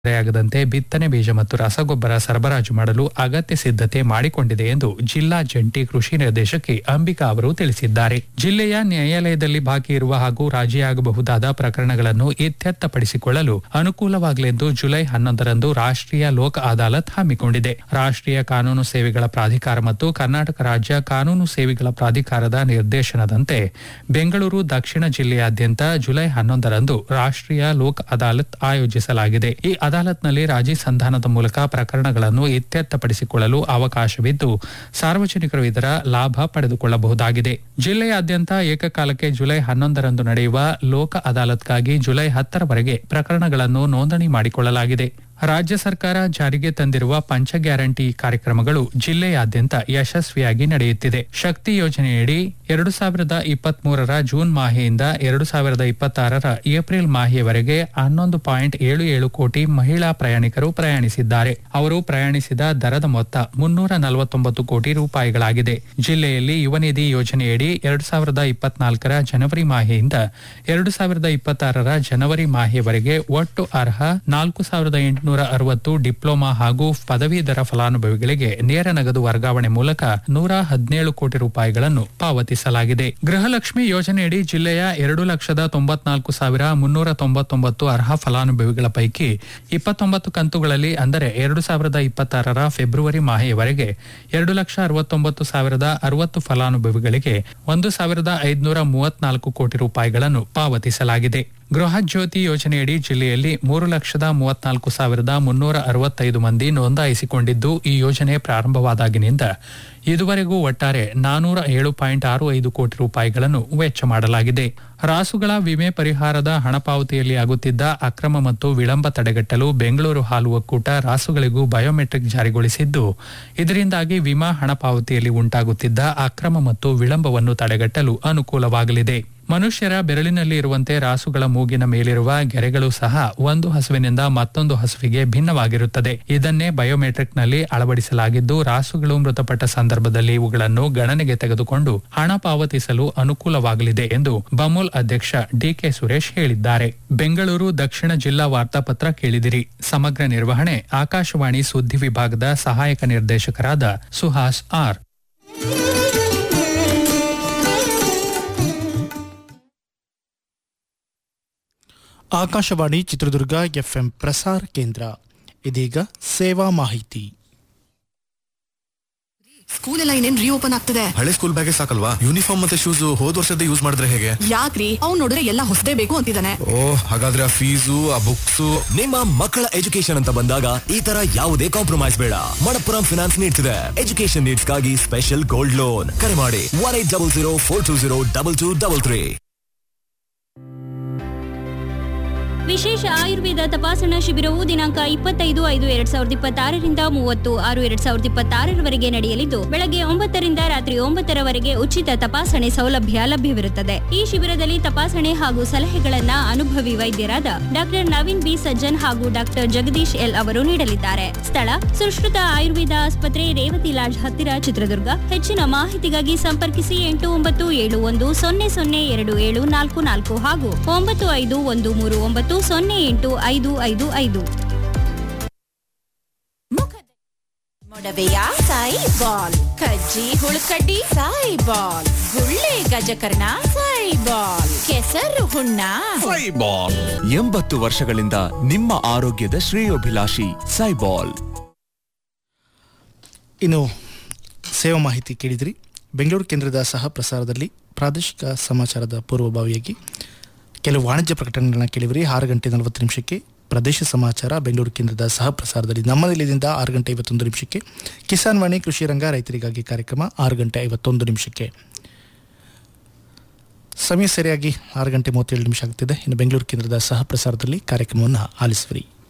ಆಗದಂತೆ ಬಿತ್ತನೆ ಬೀಜ ಮತ್ತು ರಸಗೊಬ್ಬರ ಸರಬರಾಜು ಮಾಡಲು ಅಗತ್ಯ ಸಿದ್ಧತೆ ಮಾಡಿಕೊಂಡಿದೆ ಎಂದು ಜಿಲ್ಲಾ ಜಂಟಿ ಕೃಷಿ ನಿರ್ದೇಶಕಿ ಅಂಬಿಕಾ ಅವರು ತಿಳಿಸಿದ್ದಾರೆ ಜಿಲ್ಲೆಯ ನ್ಯಾಯಾಲಯದಲ್ಲಿ ಬಾಕಿ ಇರುವ ಹಾಗೂ ರಾಜಿಯಾಗಬಹುದಾದ ಪ್ರಕರಣಗಳನ್ನು ಇತ್ಯರ್ಥಪಡಿಸಿಕೊಳ್ಳಲು ಅನುಕೂಲವಾಗಲೆಂದು ಜುಲೈ ಹನ್ನೊಂದರಂದು ರಾಷ್ಟ್ರೀಯ ಲೋಕ ಅದಾಲತ್ ಹಮ್ಮಿಕೊಂಡಿದೆ ರಾಷ್ಟ್ರೀಯ ಕಾನೂನು ಸೇವೆಗಳ ಪ್ರಾಧಿಕಾರ ಮತ್ತು ಕರ್ನಾಟಕ ರಾಜ್ಯ ಕಾನೂನು ಸೇವೆಗಳ ಪ್ರಾಧಿಕಾರದ ನಿರ್ದೇಶನದಂತೆ ಬೆಂಗಳೂರು ದಕ್ಷಿಣ ಜಿಲ್ಲೆಯಾದ್ಯಂತ ಜುಲೈ ಹನ್ನೊಂದರಂದು ರಾಷ್ಟ್ರೀಯ ಲೋಕ್ ಅದಾಲತ್ ಆಯೋಜಿಸಲಾಗಿದೆ ಈ ಅದಾಲತ್ನಲ್ಲಿ ರಾಜಿ ಸಂಧಾನದ ಮೂಲಕ ಪ್ರಕರಣಗಳನ್ನು ಇತ್ಯರ್ಥಪಡಿಸಿಕೊಳ್ಳಲು ಅವಕಾಶವಿದ್ದು ಸಾರ್ವಜನಿಕರು ಇದರ ಲಾಭ ಪಡೆದುಕೊಳ್ಳಬಹುದಾಗಿದೆ ಜಿಲ್ಲೆಯಾದ್ಯಂತ ಏಕಕಾಲಕ್ಕೆ ಜುಲೈ ಹನ್ನೊಂದರಂದು ನಡೆಯುವ ಲೋಕ ಅದಾಲತ್ಗಾಗಿ ಜುಲೈ ಹತ್ತರವರೆಗೆ ಪ್ರಕರಣಗಳನ್ನು ನೋಂದಣಿ ಮಾಡಿಕೊಳ್ಳಲಾಗಿದೆ ರಾಜ್ಯ ಸರ್ಕಾರ ಜಾರಿಗೆ ತಂದಿರುವ ಪಂಚ ಗ್ಯಾರಂಟಿ ಕಾರ್ಯಕ್ರಮಗಳು ಜಿಲ್ಲೆಯಾದ್ಯಂತ ಯಶಸ್ವಿಯಾಗಿ ನಡೆಯುತ್ತಿದೆ ಶಕ್ತಿ ಯೋಜನೆಯಡಿ ಎರಡು ಸಾವಿರದ ಇಪ್ಪತ್ತ್ ಮೂರರ ಜೂನ್ ಮಾಹೆಯಿಂದ ಎರಡು ಸಾವಿರದ ಇಪ್ಪತ್ತಾರರ ಏಪ್ರಿಲ್ ಮಾಹೆಯವರೆಗೆ ಹನ್ನೊಂದು ಪಾಯಿಂಟ್ ಏಳು ಏಳು ಕೋಟಿ ಮಹಿಳಾ ಪ್ರಯಾಣಿಕರು ಪ್ರಯಾಣಿಸಿದ್ದಾರೆ ಅವರು ಪ್ರಯಾಣಿಸಿದ ದರದ ಮೊತ್ತ ಮುನ್ನೂರ ನಲವತ್ತೊಂಬತ್ತು ಕೋಟಿ ರೂಪಾಯಿಗಳಾಗಿದೆ ಜಿಲ್ಲೆಯಲ್ಲಿ ಯುವನಿಧಿ ಯೋಜನೆಯಡಿ ಎರಡು ಸಾವಿರದ ಇಪ್ಪತ್ನಾಲ್ಕರ ಜನವರಿ ಮಾಹೆಯಿಂದ ಎರಡು ಸಾವಿರದ ಇಪ್ಪತ್ತಾರರ ಜನವರಿ ಮಾಹೆಯವರೆಗೆ ಒಟ್ಟು ಅರ್ಹ ನಾಲ್ಕು ಸಾವಿರದ ಎಂಟುನೂರ ಅರವತ್ತು ಡಿಪ್ಲೊಮಾ ಹಾಗೂ ಪದವೀಧರ ಫಲಾನುಭವಿಗಳಿಗೆ ನೇರ ನಗದು ವರ್ಗಾವಣೆ ಮೂಲಕ ನೂರ ಹದಿನೇಳು ಕೋಟಿ ರೂಪಾಯಿಗಳನ್ನು ಪಾವತಿಸಲಾಗಿದೆ ಗೃಹಲಕ್ಷ್ಮಿ ಯೋಜನೆಯಡಿ ಜಿಲ್ಲೆಯ ಎರಡು ಲಕ್ಷದ ತೊಂಬತ್ನಾಲ್ಕು ಸಾವಿರ ಮುನ್ನೂರ ತೊಂಬತ್ತೊಂಬತ್ತು ಅರ್ಹ ಫಲಾನುಭವಿಗಳ ಪೈಕಿ ಇಪ್ಪತ್ತೊಂಬತ್ತು ಕಂತುಗಳಲ್ಲಿ ಅಂದರೆ ಎರಡು ಸಾವಿರದ ಇಪ್ಪತ್ತಾರರ ಫೆಬ್ರವರಿ ಮಾಹೆಯವರೆಗೆ ಎರಡು ಲಕ್ಷ ಅರವತ್ತೊಂಬತ್ತು ಸಾವಿರದ ಅರವತ್ತು ಫಲಾನುಭವಿಗಳಿಗೆ ಒಂದು ಸಾವಿರದ ಐದುನೂರ ಮೂವತ್ನಾಲ್ಕು ಕೋಟಿ ರೂಪಾಯಿಗಳನ್ನು ಪಾವತಿಸಲಾಗಿದೆ ಗೃಹ ಜ್ಯೋತಿ ಯೋಜನೆಯಡಿ ಜಿಲ್ಲೆಯಲ್ಲಿ ಮೂರು ಲಕ್ಷದ ಮೂವತ್ನಾಲ್ಕು ಸಾವಿರದ ಮುನ್ನೂರ ಅರವತ್ತೈದು ಮಂದಿ ನೋಂದಾಯಿಸಿಕೊಂಡಿದ್ದು ಈ ಯೋಜನೆ ಪ್ರಾರಂಭವಾದಾಗಿನಿಂದ ಇದುವರೆಗೂ ಒಟ್ಟಾರೆ ನಾನೂರ ಏಳು ಪಾಯಿಂಟ್ ಆರು ಐದು ಕೋಟಿ ರೂಪಾಯಿಗಳನ್ನು ವೆಚ್ಚ ಮಾಡಲಾಗಿದೆ ರಾಸುಗಳ ವಿಮೆ ಪರಿಹಾರದ ಹಣ ಪಾವತಿಯಲ್ಲಿ ಆಗುತ್ತಿದ್ದ ಅಕ್ರಮ ಮತ್ತು ವಿಳಂಬ ತಡೆಗಟ್ಟಲು ಬೆಂಗಳೂರು ಹಾಲು ಒಕ್ಕೂಟ ರಾಸುಗಳಿಗೂ ಬಯೋಮೆಟ್ರಿಕ್ ಜಾರಿಗೊಳಿಸಿದ್ದು ಇದರಿಂದಾಗಿ ವಿಮಾ ಹಣ ಪಾವತಿಯಲ್ಲಿ ಉಂಟಾಗುತ್ತಿದ್ದ ಅಕ್ರಮ ಮತ್ತು ವಿಳಂಬವನ್ನು ತಡೆಗಟ್ಟಲು ಅನುಕೂಲವಾಗಲಿದೆ ಮನುಷ್ಯರ ಬೆರಳಿನಲ್ಲಿ ಇರುವಂತೆ ರಾಸುಗಳ ಮೂಗಿನ ಮೇಲಿರುವ ಗೆರೆಗಳು ಸಹ ಒಂದು ಹಸುವಿನಿಂದ ಮತ್ತೊಂದು ಹಸುವಿಗೆ ಭಿನ್ನವಾಗಿರುತ್ತದೆ ಇದನ್ನೇ ಬಯೋಮೆಟ್ರಿಕ್ನಲ್ಲಿ ಅಳವಡಿಸಲಾಗಿದ್ದು ರಾಸುಗಳು ಮೃತಪಟ್ಟ ಸಂದರ್ಭದಲ್ಲಿ ಇವುಗಳನ್ನು ಗಣನೆಗೆ ತೆಗೆದುಕೊಂಡು ಹಣ ಪಾವತಿಸಲು ಅನುಕೂಲವಾಗಲಿದೆ ಎಂದು ಬಮೂಲ್ ಅಧ್ಯಕ್ಷ ಡಿಕೆ ಸುರೇಶ್ ಹೇಳಿದ್ದಾರೆ ಬೆಂಗಳೂರು ದಕ್ಷಿಣ ಜಿಲ್ಲಾ ವಾರ್ತಾಪತ್ರ ಕೇಳಿದಿರಿ ಸಮಗ್ರ ನಿರ್ವಹಣೆ ಆಕಾಶವಾಣಿ ಸುದ್ದಿ ವಿಭಾಗದ ಸಹಾಯಕ ನಿರ್ದೇಶಕರಾದ ಸುಹಾಸ್ ಆರ್ ಆಕಾಶವಾಣಿ ಚಿತ್ರದುರ್ಗ ಎಫ್ಎಂ ಪ್ರಸಾರ ಕೇಂದ್ರ ಇದೀಗ ಸೇವಾ ಮಾಹಿತಿ ಸ್ಕೂಲ್ ಎಲ್ಲ ಇನ್ನೇನ್ ರೀಓಪನ್ ಆಗ್ತದೆ ಹಳೆ ಸ್ಕೂಲ್ ಬ್ಯಾಗೇ ಸಾಕಲ್ವಾ ಯೂನಿಫಾರ್ಮ್ ಮತ್ತೆ ಶೂಸ್ ಹೋದ್ ವರ್ಷದ ಯೂಸ್ ಮಾಡಿದ್ರೆ ಹೇಗೆ ಯಾಕ್ರಿ ಅವ್ನ್ ನೋಡಿದ್ರೆ ಎಲ್ಲ ಹೊಸದೇ ಬೇಕು ಅಂತಿದ್ದಾನೆ ಓ ಹಾಗಾದ್ರೆ ಆ ಫೀಸು ಆ ಬುಕ್ಸ್ ನಿಮ್ಮ ಮಕ್ಕಳ ಎಜುಕೇಶನ್ ಅಂತ ಬಂದಾಗ ಈ ತರ ಯಾವುದೇ ಕಾಂಪ್ರಮೈಸ್ ಬೇಡ ಮಣಪ್ಪುರಂ ಫಿನಾನ್ಸ್ ನೀಡ್ತಿದೆ ಎಜುಕೇಶನ್ ನೀಡ್ಸ್ಗಾಗಿ ಸ್ಪೆಷಲ್ ಗೋಲ್ಡ್ ಲೋನ್ ಕರೆ ಮಾಡಿ one eight double zero four two zero double two double three ವಿಶೇಷ ಆಯುರ್ವೇದ ತಪಾಸಣಾ ಶಿಬಿರವು ದಿನಾಂಕ ಇಪ್ಪತ್ತೈದು ಐದು ಎರಡ್ ಸಾವಿರದ ಇಪ್ಪತ್ತಾರರಿಂದ ಮೂವತ್ತು ಆರು ಎರಡ್ ಸಾವಿರದ ಇಪ್ಪತ್ತಾರರವರೆಗೆ ನಡೆಯಲಿದ್ದು ಬೆಳಗ್ಗೆ ಒಂಬತ್ತರಿಂದ ರಾತ್ರಿ ಒಂಬತ್ತರವರೆಗೆ ಉಚಿತ ತಪಾಸಣೆ ಸೌಲಭ್ಯ ಲಭ್ಯವಿರುತ್ತದೆ ಈ ಶಿಬಿರದಲ್ಲಿ ತಪಾಸಣೆ ಹಾಗೂ ಸಲಹೆಗಳನ್ನ ಅನುಭವಿ ವೈದ್ಯರಾದ ಡಾಕ್ಟರ್ ನವೀನ್ ಬಿ ಸಜ್ಜನ್ ಹಾಗೂ ಡಾಕ್ಟರ್ ಜಗದೀಶ್ ಎಲ್ ಅವರು ನೀಡಲಿದ್ದಾರೆ ಸ್ಥಳ ಸುಶ್ರುತ ಆಯುರ್ವೇದ ಆಸ್ಪತ್ರೆ ರೇವತಿ ಲಾಡ್ಜ್ ಹತ್ತಿರ ಚಿತ್ರದುರ್ಗ ಹೆಚ್ಚಿನ ಮಾಹಿತಿಗಾಗಿ ಸಂಪರ್ಕಿಸಿ ಎಂಟು ಒಂಬತ್ತು ಏಳು ಒಂದು ಸೊನ್ನೆ ಸೊನ್ನೆ ಎರಡು ಏಳು ನಾಲ್ಕು ನಾಲ್ಕು ಹಾಗೂ ಒಂಬತ್ತು ಐದು ಒಂದು ಮೂರು ಒಂಬತ್ತು ಸೊನ್ನೆ ಎಂಟು ಐದು ಐದು ಐದು ಮೊಡವೆಯ ಸಾಯಿ ಬಾಲ್ ಕಜ್ಜಿ ಹುಳುಕಡ್ಡಿ ಸಾಯಿ ಬಾಲ್ ಗುಳ್ಳೆ ಗಜಕರ್ಣ ಸಾಯಿ ಬಾಲ್ ಕೆಸರು ಹುಣ್ಣ ಎಂಬತ್ತು ವರ್ಷಗಳಿಂದ ನಿಮ್ಮ ಆರೋಗ್ಯದ ಶ್ರೇಯೋಭಿಲಾಷಿ ಸೈಬಾಲ್ ಇನ್ನು ಸೇವಾ ಮಾಹಿತಿ ಕೇಳಿದ್ರಿ ಬೆಂಗಳೂರು ಕೇಂದ್ರದ ಸಹ ಪ್ರಸಾರದಲ್ಲಿ ಪ್ರಾದೇಶಿಕ ಸಮಾಚಾರದ ಪೂರ್ವಭಾವಿಯಾಗಿ ಕೆಲವು ವಾಣಿಜ್ಯ ಪ್ರಕಟಣೆಗಳನ್ನ ಕೇಳಿದ್ರಿ ಆರು ಗಂಟೆ ನಲವತ್ತು ನಿಮಿಷಕ್ಕೆ ಪ್ರದೇಶ ಸಮಾಚಾರ ಬೆಂಗಳೂರು ಕೇಂದ್ರದ ಸಹ ಪ್ರಸಾರದಲ್ಲಿ ನಮ್ಮ ನಿಲಯದಿಂದ ಆರು ಗಂಟೆ ಐವತ್ತೊಂದು ನಿಮಿಷಕ್ಕೆ ಕಿಸಾನ್ ವಾಣಿ ಕೃಷಿ ರಂಗ ರೈತರಿಗಾಗಿ ಕಾರ್ಯಕ್ರಮ ಆರು ಗಂಟೆ ಐವತ್ತೊಂದು ನಿಮಿಷಕ್ಕೆ ಸಮಯ ಸರಿಯಾಗಿ ಆರು ಗಂಟೆ ಮೂವತ್ತೇಳು ನಿಮಿಷ ಆಗ್ತಿದೆ ಇನ್ನು ಬೆಂಗಳೂರು ಕೇಂದ್ರದ ಸಹ ಪ್ರಸಾರದಲ್ಲಿ ಕಾರ್ಯಕ್ರಮವನ್ನು ಆಲಿಸುವಿರಿ